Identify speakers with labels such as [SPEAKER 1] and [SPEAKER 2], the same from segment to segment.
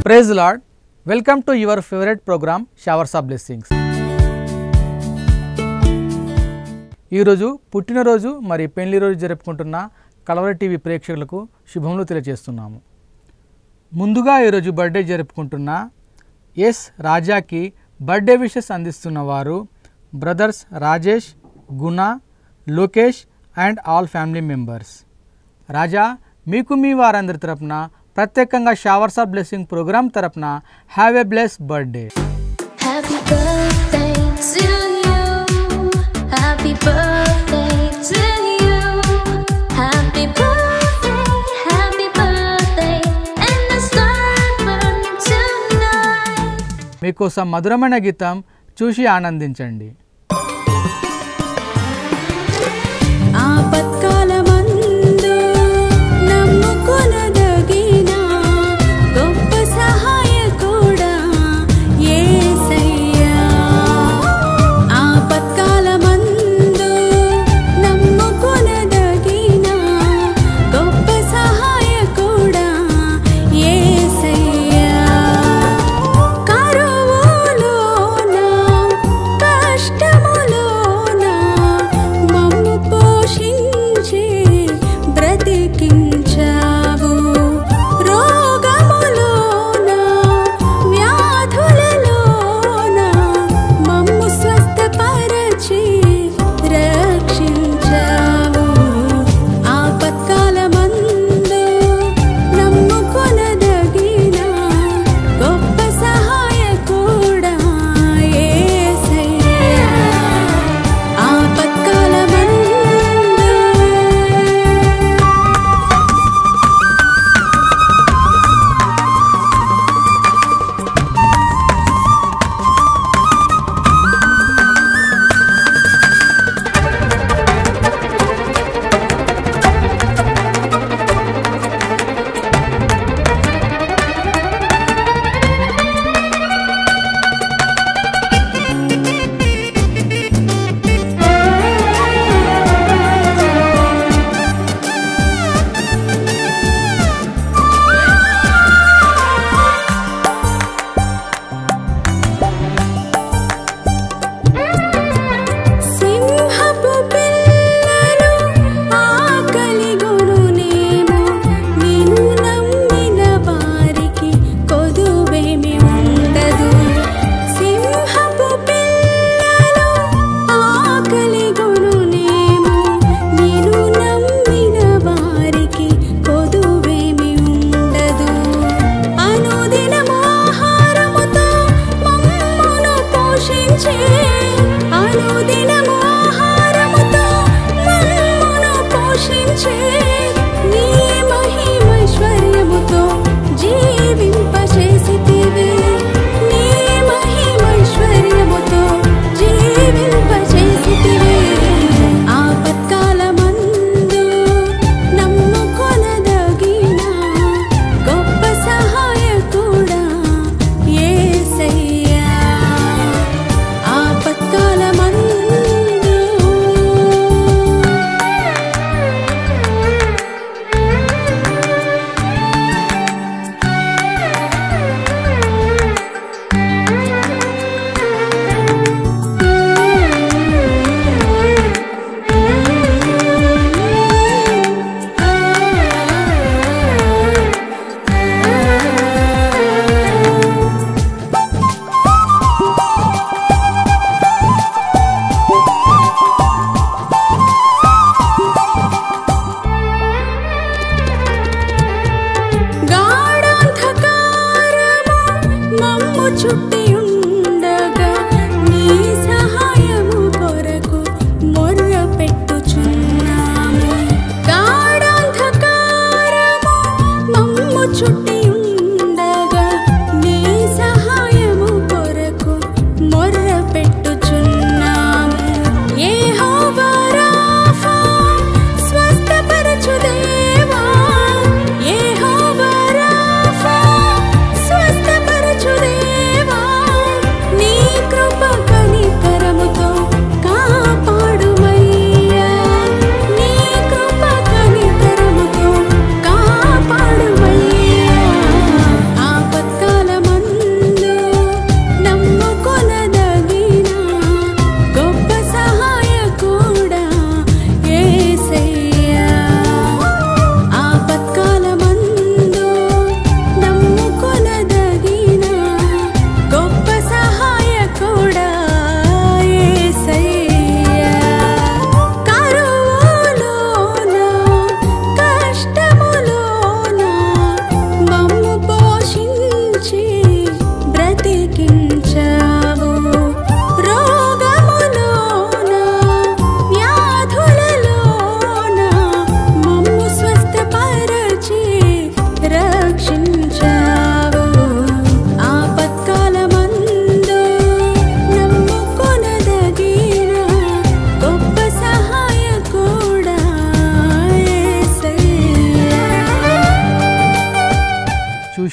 [SPEAKER 1] Praise Lord welcome to your favourite programme showers of blessings ఈరోజు పుట్టినరోజు మరి పెళ్లి రోజు జరుపుకుంటున్న కలవరి టీవీ ప్రేక్షకులకు శుభములు తెలియజేస్తున్నాము ముందుగా ఈరోజు బర్త్డే జరుపుకుంటున్న ఎస్ రాజాకి బర్త్డే విషెస్ అందిస్తున్న వారు brothers Rajesh Guna Lokesh and all family members Raja మీకు మీ వారందరి తరపున ప్రత్యేకంగా షవర్స్ ఆఫ్ బ్లెస్సింగ్ ప్రోగ్రామ్ తరపున have a bless birthday
[SPEAKER 2] Happy birthday to you. Happy birthday to you. Happy birthday, happy birthday, and the sun burning tonight.
[SPEAKER 1] మీకోసం మధురమైన గీతం చూసి ఆనందించండి
[SPEAKER 3] ఆపత్కాలమందు నమ్ముకొనదగిన గొప్ప సహాయకుడా యేసయ్యా ఆపత్కాలమందు నమ్ముకొనదగిన గొప్ప సహాయకుడా యేసయ్యా కరువులోన కష్ట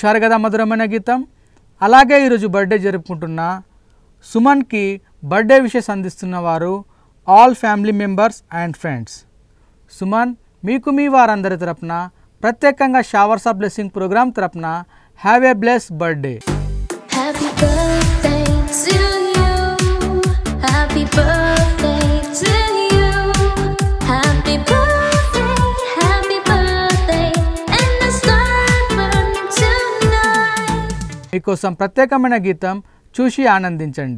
[SPEAKER 1] చూశారు కదా మధురమైన గీతం అలాగే ఈరోజు బర్త్డే జరుపుకుంటున్న సుమన్కి బర్త్డే విషెస్ అందిస్తున్న వారు all family members and friends Suman మీకు మీ వారందరి తరపున ప్రత్యేకంగా షవర్స్ ఆఫ్ బ్లెస్సింగ్ ప్రోగ్రామ్ తరపున have a bless birthday
[SPEAKER 2] Happy birthday to you. Happy birthday to you. Happy birthday, happy birthday. And the star burning tonight.
[SPEAKER 1] మీకోసం ప్రత్యేకమైన గీతం చూసి ఆనందించండి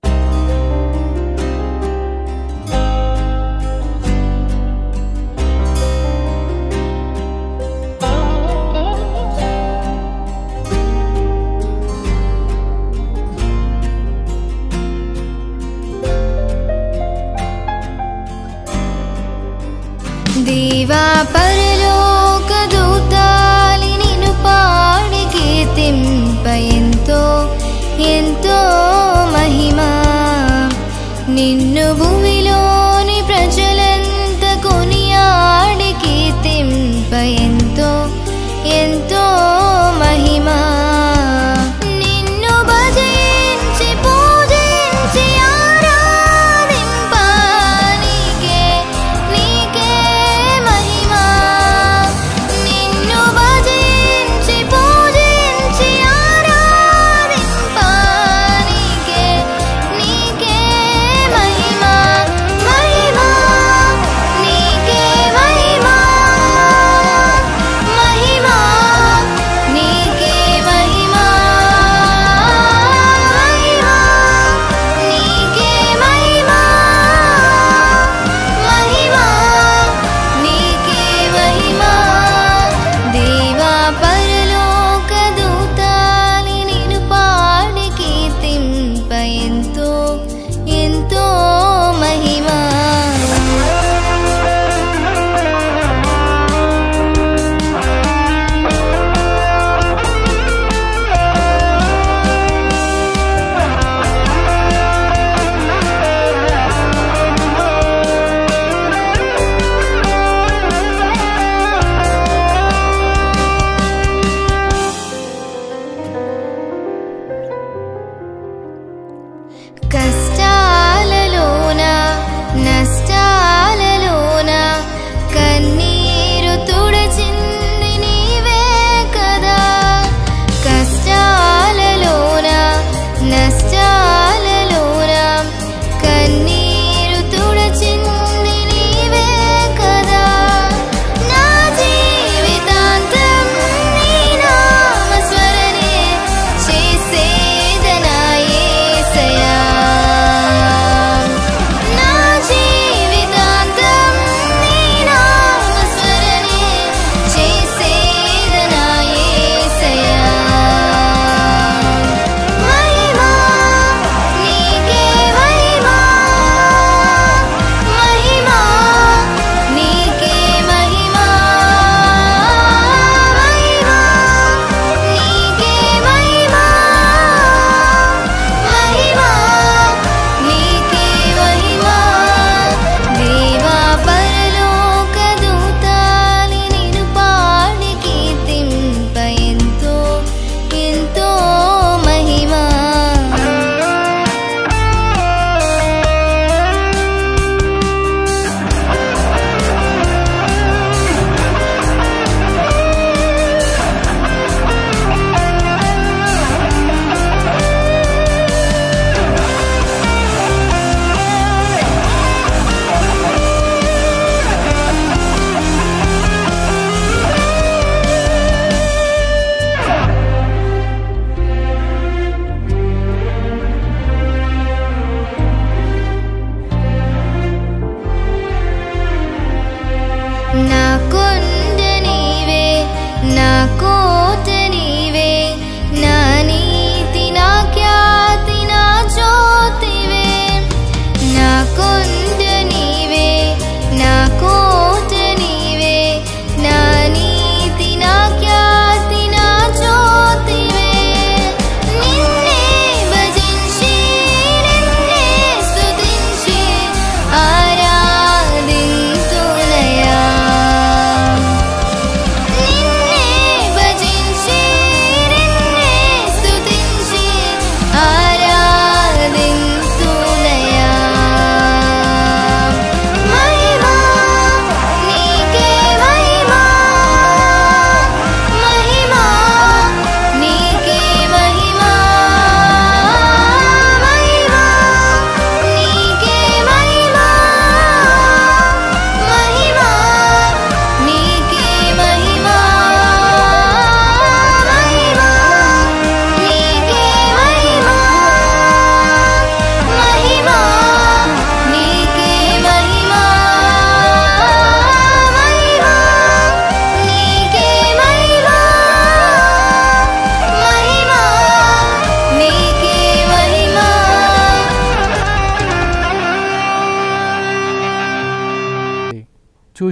[SPEAKER 4] దేవా పరలోక దూతాలి నిన్ను పాడి కీర్తింప ఎంతో ఎంతో మహిమా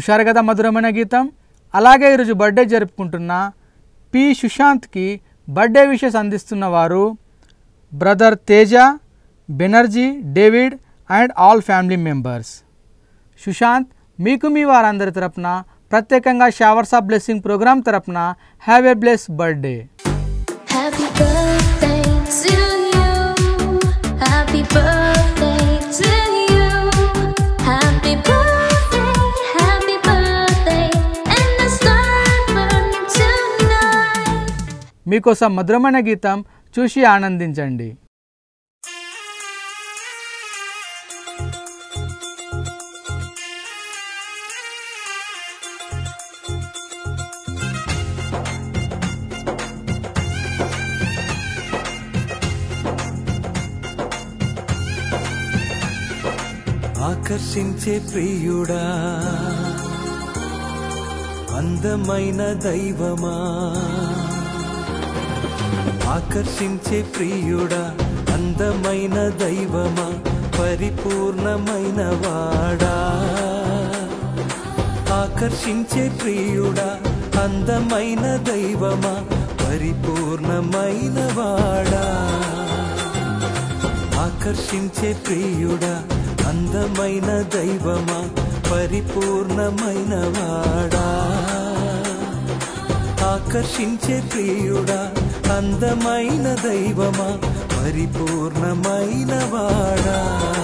[SPEAKER 1] చూశారు కదా మధురమైన గీతం అలాగే ఈరోజు బర్త్డే జరుపుకుంటున్న పి సుశాంత్కి బర్త్డే విషెస్ అందిస్తున్న వారు brother Teja Banerjee David and all family members Sushant మీకు మీ వారందరి తరపున ప్రత్యేకంగా షవర్స్ ఆఫ్ బ్లెస్సింగ్ ప్రోగ్రామ్ తరపున have a bless birthday
[SPEAKER 2] Happy birthday to you. Happy birthday to you. Happy birthday, happy birthday, and the star burning tonight.
[SPEAKER 1] మీకోసం మధురమైన గీతం చూసి ఆనందించండి
[SPEAKER 5] ఆకర్షించే ప్రియుడా అందమైన దైవమా ఆకర్షించే ప్రియుడా అందమైన దైవమా పరిపూర్ణమైన వాడా ఆకర్షించే ప్రియుడా అందమైన దైవమా పరిపూర్ణమైన వాడా ఆకర్షించే ప్రియుడా అందమైన దైవమా పరిపూర్ణమైన వాడా ఆకర్షించే ప్రియుడా అందమైన దైవమా పరిపూర్ణమైన వాడా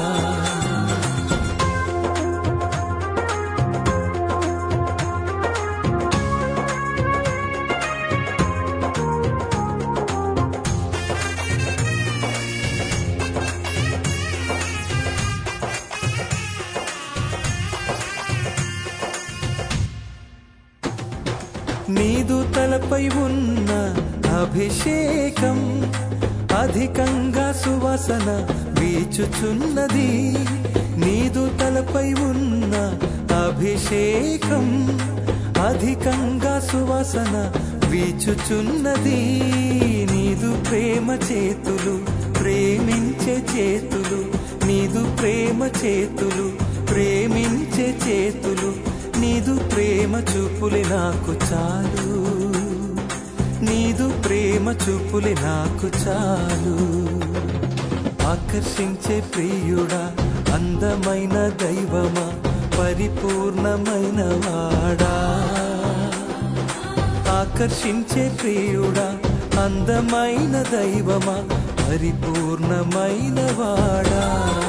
[SPEAKER 5] నీదు తలపై ఉన్న అభిషేకం అధికంగా సువాసన వీచుచున్నది నీదు తలపై ఉన్న అభిషేకం అధికంగా సువాసన వీచుచున్నది నీదు ప్రేమ చేతులు ప్రేమించే చేతులు నీదు ప్రేమ చేతులు ప్రేమించే చేతులు నీదు ప్రేమ చూపులే నాకు చాలు నీదు ప్రేమ చూపులే నాకు చాలు ఆకర్షించే ప్రియుడా అందమైన దైవమా పరిపూర్ణమైన వాడా ఆకర్షించే ప్రియుడా అందమైన దైవమా పరిపూర్ణమైన వాడా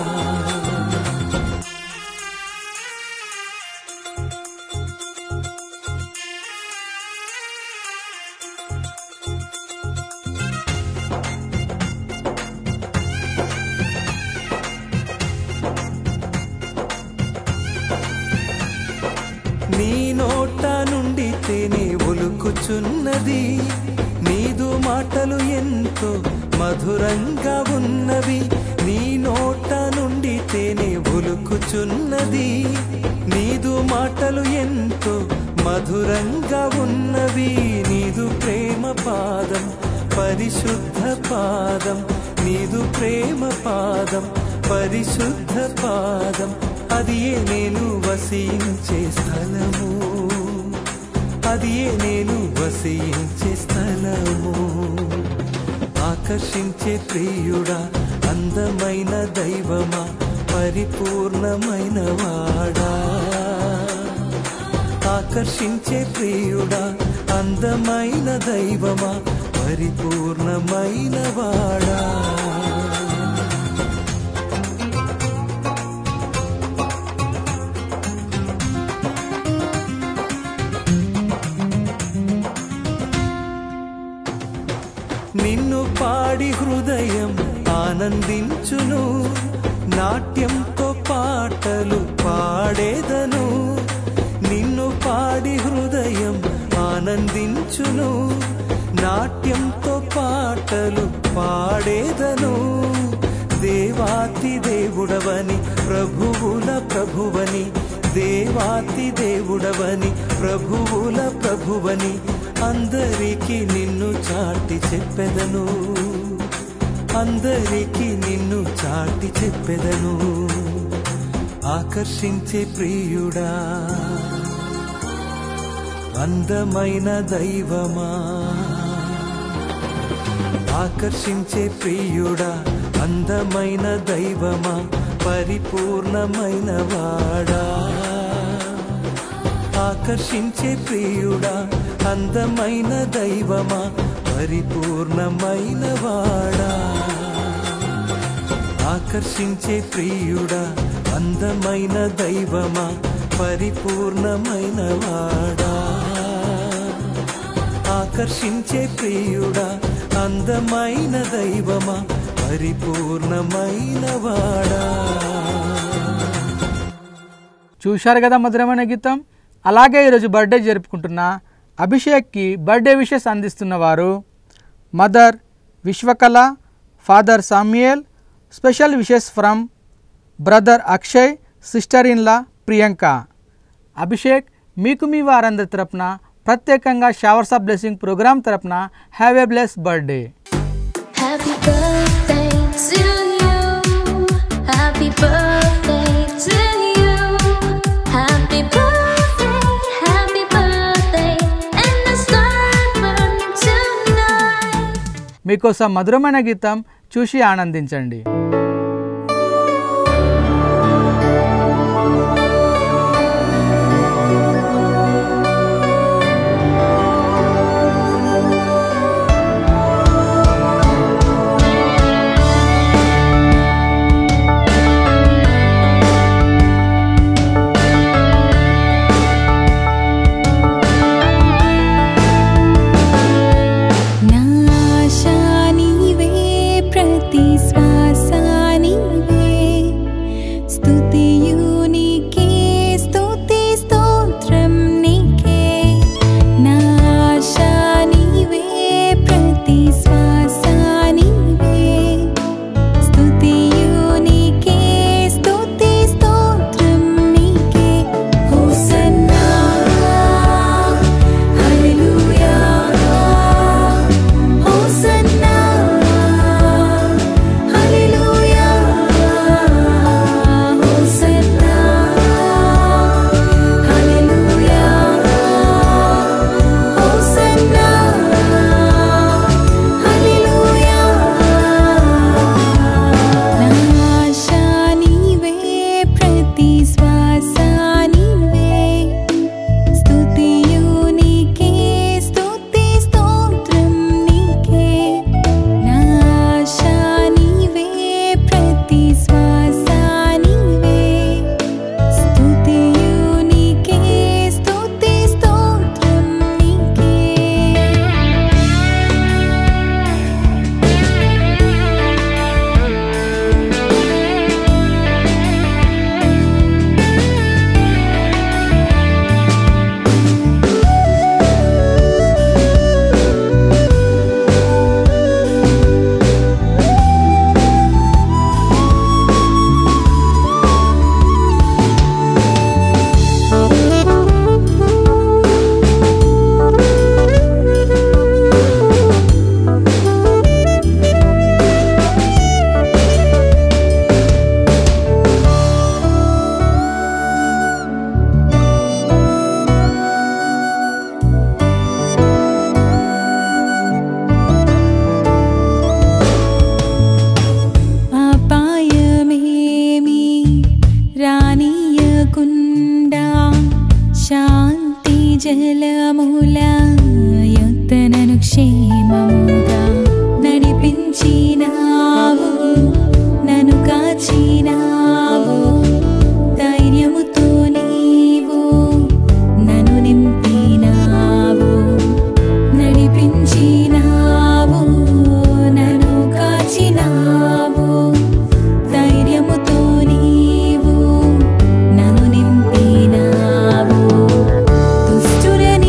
[SPEAKER 5] నీ నోట నుండి తేనె ఒలుకుచున్నది నీదు మాటలు ఎంతో మధురంగా ఉన్నవి నీ నోట నుండి తేనె ఒలుకుచున్నది నీదు మాటలు ఎంతో మధురంగా ఉన్నవి నీదు ప్రేమ పాదం పరిశుద్ధ పాదం నీదు ప్రేమ పాదం పరిశుద్ధ పాదం అది నేను వసించే స్థలము అది నేను వసించే స్థలము ఆకర్షించే ప్రియుడా అందమైన దైవమా పరిపూర్ణమైన వాడా ఆకర్షించే ప్రియుడా అందమైన దైవమా పరిపూర్ణమైన వాడా నిన్ను పాడి హృదయం ఆనందించును నాట్యంతో పాటలు పాడేదను నిన్ను పాడి హృదయం ఆనందించును నాట్యంతో పాటలు పాడేదను దేవాతి దేవుడవని ప్రభువుల ప్రభువని దేవాతి దేవుడవని ప్రభువుల ప్రభువని అందరికీ నిన్ను చాటి చెప్పెదను అందరికీ నిన్ను చాటి చెప్పెదను ఆకర్షించే ప్రియుడా అందమైన దైవమా ఆకర్షించే ప్రియుడా అందమైన దైవమా పరిపూర్ణమైన వాడా ఆకర్షించే ప్రియుడా అందమైన దైవమా పరిపూర్ణమైన వాడా ఆకర్షించే ప్రియుడా అందమైన దైవమా పరిపూర్ణమైన వాడా ఆకర్షించే ప్రియుడా అందమైన దైవమా పరిపూర్ణమైన వాడా
[SPEAKER 1] చూశారు కదా మధురమైన గీతం అలాగే ఈరోజు బర్త్డే జరుపుకుంటున్న అభిషేక్కి బర్త్డే విషెస్ అందిస్తున్న వారు mother Vishwakala father Samuel special wishes from brother Akshay sister in-law Priyanka Abhishek మీకు మీ వారందరి తరపున ప్రత్యేకంగా షవర్స్ ఆఫ్ బ్లెస్సింగ్ ప్రోగ్రామ్ తరపున have a bless birthday
[SPEAKER 2] Happy birthday to you. Happy birthday to you. Happy birthday, happy birthday, and the star burning tonight.
[SPEAKER 1] మీకోసం మధురమైన గీతం చూసి ఆనందించండి
[SPEAKER 3] నాశానివే ప్రతి శ్వాసానివే స్తుతియునికే స్తుతి స్తోత్రం నీకే నాశానివే ప్రతి శ్వాసానివే స్తుతియునికే స్తుతి స్తోత్రం నీకే హోసన్నా హల్లెలూయా హోసన్నా హల్లెలూయా హోసన్నా హల్లెలూయా హోసన్నా హల్లెలూయా నాశానివే ప్రతి శ్వాసానివే స్తుతియునికే స్తుతి స్తోత్రం నీకే నాశానివే ప్రతి శ్వాసానివే స్తుతియునికే స్తుతి స్తోత్రం నీకే అపాయమేమి రానియకుండా శాంతి జలముల యొత్తనను క్షేమముగా నడిపించినావు నన్ను కాచినావు ధైర్యముతో నీవు నన్ను నింపినావు నడిపించినావు నన్ను కాచినావు ధైర్యముతో నీవు నన్ను నింపినావు దుష్టుల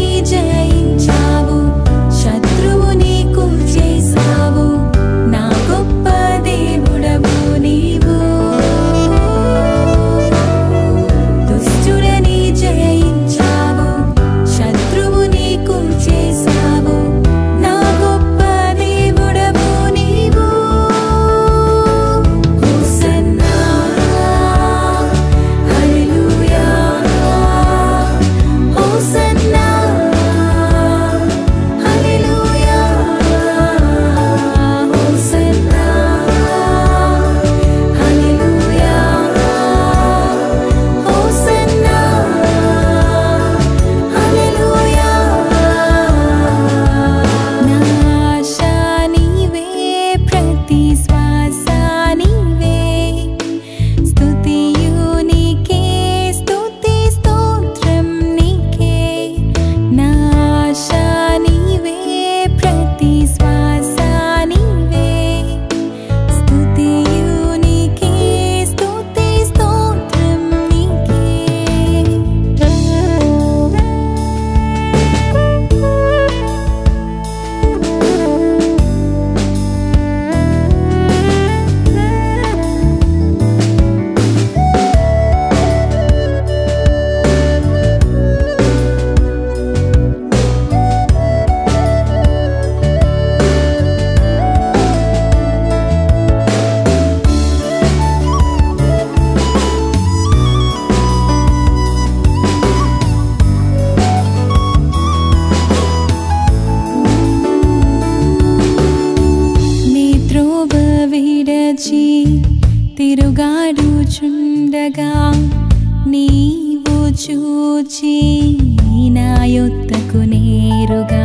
[SPEAKER 3] నుంచి నా యొద్దకు నేరుగా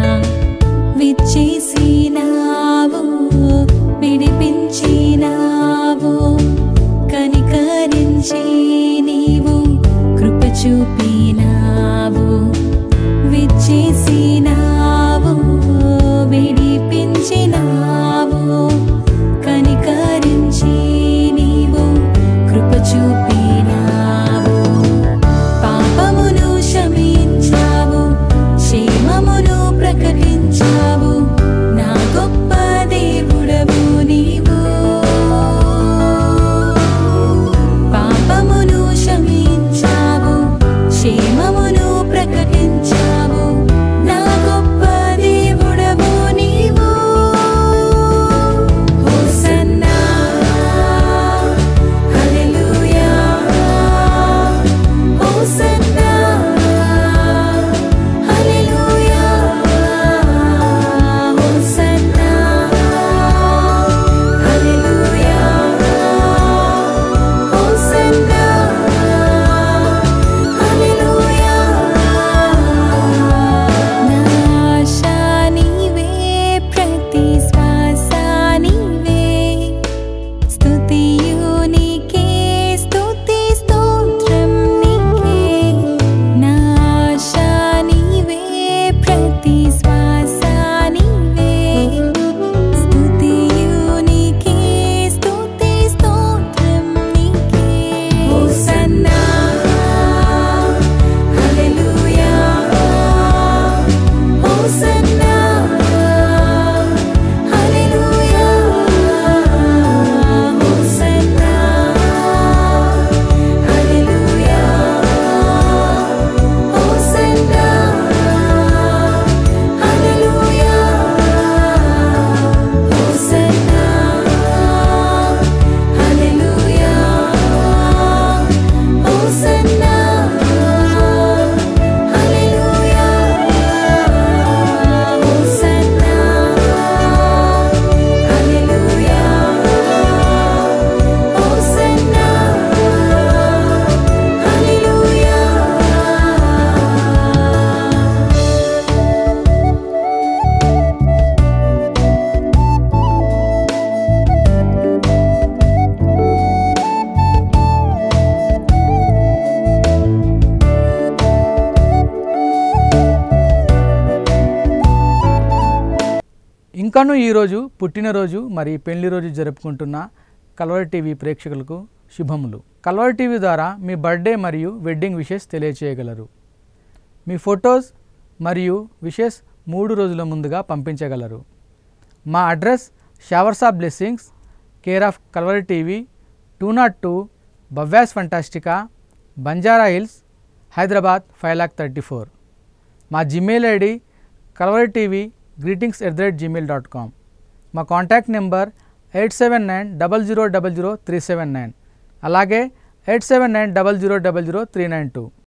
[SPEAKER 3] విచ్చేసినావు విడిపించినావు కనికరించి నీవు కృప చూపినావు విచ్చేసినావు విడిపించినావు కనికరించి నీవు కృప చూపినావు పాపమును క్షమించావు క్షేమమును ప్రకటించావు నా గొప్ప దేవుడవు నీవు పాపమును క్షమించావు క్షేమమును ప్రకటించావు నా గొప్ప దేవుడవు నీవు హోసన్నా హల్లెలూయా హోసన్నా హల్లెలూయా హోసన్నా హల్లెలూయా హోసన్నా హల్లెలూయా నాశా నీవే ప్రతి శ్వాస నీవే స్తుతియు నీకే స్తుతి స్తోత్రం నీకే నాశా నీవే ప్రతి శ్వాస నీవే స్తుతియు నీకే స్తుతి స్తోత్రం నీకే హోసన్నా హల్లెలూయా హోసన్నా హల్లెలూయా హోసన్నా హల్లెలూయా హోసన్నా హల్లెలూయా హోసన్నా హల్లెలూయా హోసన్నా హల్లెలూయా హోసన్నా హల్లెలూయా హోసన్నా హల్లెలూయా
[SPEAKER 1] ఇంకాను ఈరోజు పుట్టినరోజు మరి పెళ్లి రోజు జరుపుకుంటున్న కలవర్ టీవీ ప్రేక్షకులకు శుభములు కలవర్ టీవీ ద్వారా మీ బర్త్డే మరియు వెడ్డింగ్ విషెస్ తెలియచేయగలరు మీ ఫొటోస్ మరియు విషెస్ మూడు రోజుల ముందుగా పంపించగలరు మా address showers of blessings care of కల్వర్ TV two nought two Bhavya's Fantastica Banjara Hills Hyderabad five lakh thirty four మా జిమెయిల్ ఐడి కలవర్ TV greetings at the rate Gmail dot com మా contact number eight seven nine double zero double zero three seven nine అలాగే eight seven nine double zero double zero three nine two